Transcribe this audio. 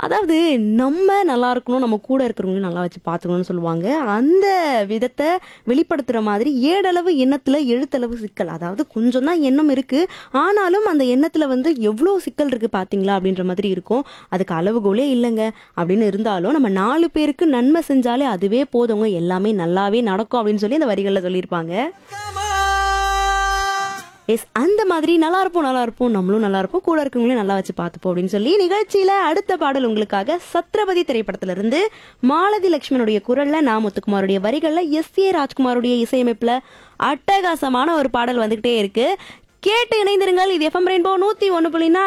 அதாவது நம்ம நல்லா இருக்கணும் நம்ம கூட இருக்கிறவங்களையும் நல்லா வச்சு பார்த்துக்கணும்னு சொல்லுவாங்க அந்த விதத்தை வெளிப்படுத்துற மாதிரி ஏடளவு எண்ணத்துல எழுத்தளவு சிக்கல் அதாவது கொஞ்சம் தான் எண்ணம் இருக்கு ஆனாலும் அந்த எண்ணத்துல வந்து எவ்வளோ சிக்கல் இருக்கு பாத்தீங்களா அப்படின்ற மாதிரி இருக்கும் அதுக்கு அளவுகோலே இல்லைங்க அப்படின்னு இருந்தாலும் நம்ம நாலு பேருக்கு நன்மை செஞ்சாலே அதுவே போதுங்க எல்லாமே நல்லாவே நடக்கும் அப்படின்னு சொல்லி அந்த வரிகளில் சொல்லியிருப்பாங்க எஸ் அந்த மாதிரி நல்லா இருப்போம் நல்லா இருப்போம் நம்மளும் நல்லா இருப்போம் கூட இருக்கவங்களையும் நல்லா வச்சு பார்த்துப்போம் அப்படின்னு சொல்லி நிகழ்ச்சியில அடுத்த பாடல் உங்களுக்காக சத்ரபதி திரைப்படத்துல இருந்து மாலதி லட்சுமணுடைய குரல்ல நா முத்துக்குமாருடைய வரிகள்ல எஸ் ஏ ராஜ்குமாருடைய இசையமைப்புல அட்டகாசமான ஒரு பாடல் வந்துகிட்டே இருக்கு கேட்டு இணைந்திருங்கள் இது எஃப்எம் ரெயின்போ நூத்தி ஒன்னு புள்ளி